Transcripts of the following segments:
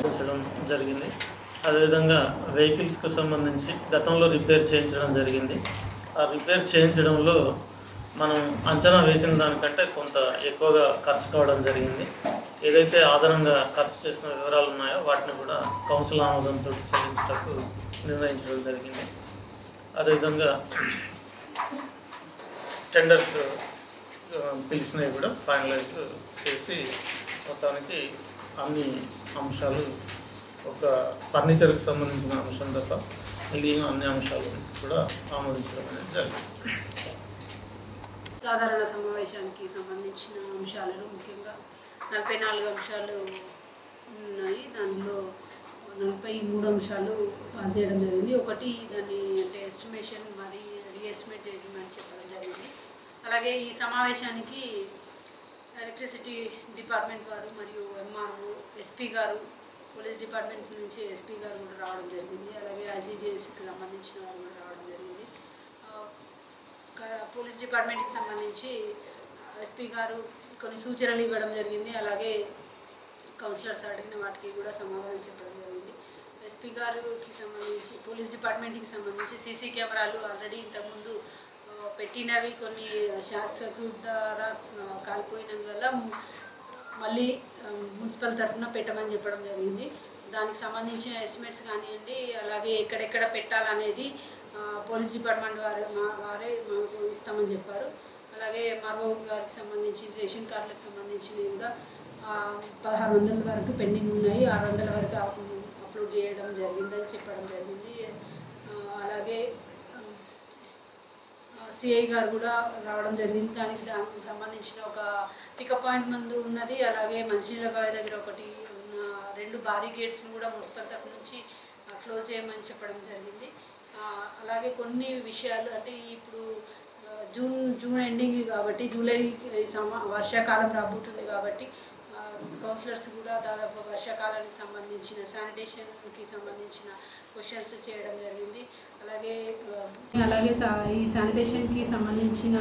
ఆమోదించడం జరిగింది అదేవిధంగా వెహికల్స్కి సంబంధించి గతంలో రిపేర్ చేయించడం జరిగింది ఆ రిపేర్ చేయించడంలో మనం అంచనా వేసిన దానికంటే కొంత ఎక్కువగా ఖర్చు కావడం జరిగింది ఏదైతే ఆధారంగా ఖర్చు చేసిన వివరాలు ఉన్నాయో వాటిని కూడా కౌన్సిల్ ఆమోదంతో చెల్లించటకు నిర్ణయించడం జరిగింది అదేవిధంగా టెండర్స్ ఆ, పిలిచినవి కూడా ఫైనలైజ్ చేసి మొత్తానికి అన్ని అంశాలు ఒక ఫర్నిచర్కి సంబంధించిన అంశం తప్ప మిగిలిన అన్ని అంశాలు కూడా ఆమోదించడం అనేది జరిగింది సాధారణ సమావేశానికి సంబంధించిన అంశాలలో ముఖ్యంగా నలభై నాలుగు అంశాలు ఉన్నాయి దానిలో నలభై మూడు అంశాలు పాస్ చేయడం జరిగింది ఒకటి దాన్ని అంటే ఎస్టిమేషన్ మరి రీఎస్టిమేట్ చేయమని చెప్పడం జరిగింది అలాగే ఈ సమావేశానికి ఎలక్ట్రిసిటీ డిపార్ట్మెంట్ వారు మరియు ఎంఆర్ఓ ఎస్పీ గారు పోలీస్ డిపార్ట్మెంట్ నుంచి ఎస్పీ గారు కూడా రావడం జరిగింది అలాగే ఐసీడీఎస్కి సంబంధించిన వారు కూడా రావడం జరిగింది ఆ, క- పోలీస్ డిపార్ట్మెంట్కి సంబంధించి ఎస్పీ గారు కొన్ని సూచనలు ఇవ్వడం జరిగింది అలాగే కౌన్సిలర్స్ అడిగిన వాటికి కూడా సమాధానం చెప్పడం జరిగింది ఎస్పీ గారికి సంబంధించి పోలీస్ డిపార్ట్మెంట్కి సంబంధించి సీసీ కెమెరాలు ఆల్రెడీ ఇంతకుముందు ఆ, పెట్టినవి కొన్ని షార్ట్ సర్క్యూట్ ద్వారా ఆ, కాలిపోయినందువల్ల మళ్ళీ ఆ, మున్సిపల్ తరఫున పెట్టమని చెప్పడం జరిగింది దానికి సంబంధించిన ఎస్టిమేట్స్ కానివ్వండి అలాగే ఎక్కడెక్కడ పెట్టాలనేది ఆ, పోలీస్ డిపార్ట్మెంట్ వారు మా వారే మాకు ఇస్తామని చెప్పారు అలాగే మరో గారికి సంబంధించి రేషన్ కార్డులకు సంబంధించినవి కూడా ఆ, పదహారు వందల వరకు పెండింగ్ ఉన్నాయి ఆరు వందల వరకు అప్- అప్లోడ్ చేయడం జరిగిందని చెప్పడం జరిగింది ఆ, అలాగే సిఐ గారు కూడా రావడం జరిగింది దానికి దానికి సంబంధించిన ఒక పికప్ పాయింట్ ముందు ఉన్నది అలాగే మంచినీళ్ళ బావి దగ్గర ఒకటి ఉన్న రెండు భారీ గేట్స్ని కూడా మున్సిపల్ తరఫు నుంచి క్లోజ్ చేయమని చెప్పడం జరిగింది ఆ, అలాగే కొన్ని విషయాలు అంటే ఇప్పుడు ఆ, జూన్ జూన్ ఎండింగ్ కాబట్టి జూలై సమ వర్షాకాలం రాబోతుంది కాబట్టి ఆ, కౌన్సిలర్స్ కూడా దాదాపు వర్షాకాలానికి సంబంధించిన శానిటేషన్కి సంబంధించిన క్వశ్చన్స్ చేయడం జరిగింది అలాగే ఆ, అలాగే సా- ఈ శానిటేషన్కి సంబంధించిన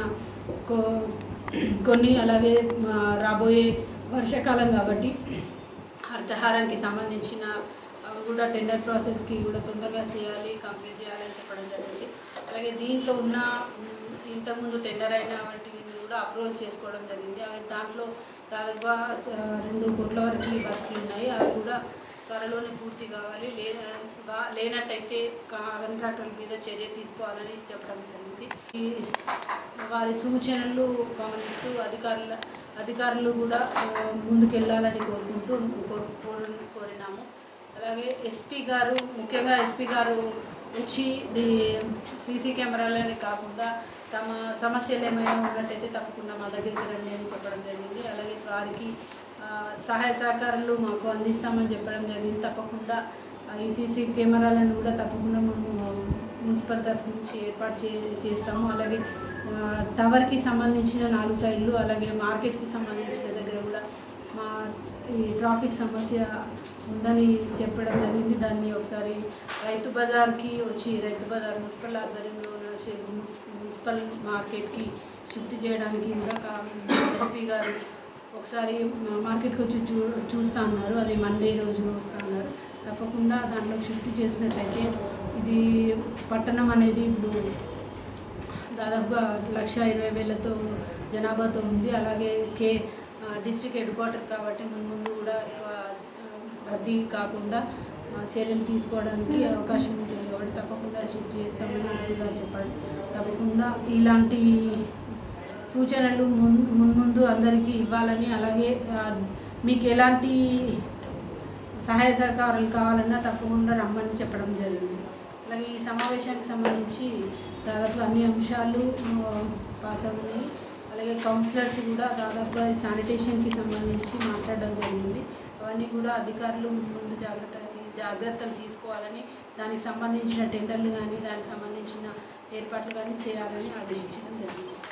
కో- కొన్ని అలాగే ఆ, రాబోయే వర్షాకాలం కాబట్టి హరితహారానికి సంబంధించిన అవి కూడా టెండర్ ప్రాసెస్కి కూడా తొందరగా చేయాలి కంప్లీట్ చేయాలని చెప్పడం జరిగింది అలాగే దీంట్లో ఉన్న మ్, ఇంతకుముందు టెండర్ అయిన వాటిని కూడా అప్రూవల్ చేసుకోవడం జరిగింది అవి దాంట్లో దాదాపు రెండు కోట్ల వరకు వర్క్లు ఉన్నాయి అవి కూడా త్వరలోనే పూర్తి కావాలి లేన బా- లేనట్టయితే కాంట్రాక్టర్ల మీద చర్య తీసుకోవాలని చెప్పడం జరిగింది ఈ వారి సూచనలు గమనిస్తూ అధికారుల అధికారులు కూడా ఆ, ముందుకెళ్ళాలని కోరుకుంటూ కోరు- కోరు- కోరినాము అలాగే ఎస్పీ గారు ముఖ్యంగా ఎస్పీ గారు వచ్చి ది సీసీ కెమెరాలనే కాకుండా తమ సమస్యలు ఏమైనా ఉన్నట్టయితే తప్పకుండా మా దగ్గరికి రండి అని చెప్పడం జరిగింది అలాగే వారికి ఆ, సహాయ సహకారాలు మాకు అందిస్తామని చెప్పడం జరిగింది తప్పకుండా ఆ, ఈ సీసీ కెమెరాలను కూడా తప్పకుండా మేము మున్సిపల్ తరఫు నుంచి ఏర్పాటు చే చేస్తాము అలాగే ఆ, టవర్కి సంబంధించిన నాలుగు సైడ్లు అలాగే మార్కెట్కి సంబంధించిన దగ్గర కూడా మా ఈ ట్రాఫిక్ సమస్య ఉందని చెప్పడం జరిగింది దాన్ని ఒకసారి రైతు బజార్కి వచ్చి రైతు బజార్ మున్సిపల్ ఆధ్వర్యంలో నడిచే మున్సి- మున్సిపల్ మార్కెట్కి షిఫ్ట్ చేయడానికి కూడా కా ఎస్పీ గారు ఒకసారి మా- మార్కెట్కి వచ్చి చూ చూస్తా అన్నారు అది మండే రోజు వస్తా అన్నారు తప్పకుండా దాంట్లో షిఫ్ట్ చేసినట్టయితే ఇది పట్టణం అనేది ఇప్పుడు దాదాపుగా లక్ష ఇరవై వేలతో జనాభాతో ఉంది అలాగే కే డిస్ట్రిక్ట్ హెడ్ క్వార్టర్ కాబట్టి మన ముందు కూడా ఎక్కువ ఆ, రద్దీ కాకుండా ఆ, చర్యలు తీసుకోవడానికి అవకాశం ఉంటుంది కాబట్టి తప్పకుండా షిఫ్ట్ చేస్తామని ఎస్పీ గారు చెప్పారు తప్పకుండా ఇలాంటి సూచనలు మున్ మున్ముందు అందరికీ ఇవ్వాలని అలాగే ఆ, మీకు ఎలాంటి సహాయ సహకారాలు కావాలన్నా తప్పకుండా రమ్మని చెప్పడం జరిగింది అలాగే ఈ సమావేశానికి సంబంధించి దాదాపు అన్ని అంశాలు ఆ, పాస్ అవుతున్నాయి అలాగే కౌన్సిలర్స్ కూడా దాదాపుగా ఈ శానిటేషన్కి సంబంధించి మాట్లాడడం జరిగింది అవన్నీ కూడా అధికారులు ముందు జాగ్రత్త జాగ్రత్తలు తీసుకోవాలని దానికి సంబంధించిన టెండర్లు కానీ దానికి సంబంధించిన ఏర్పాట్లు కానీ చేయాలని ఆదేశించడం జరిగింది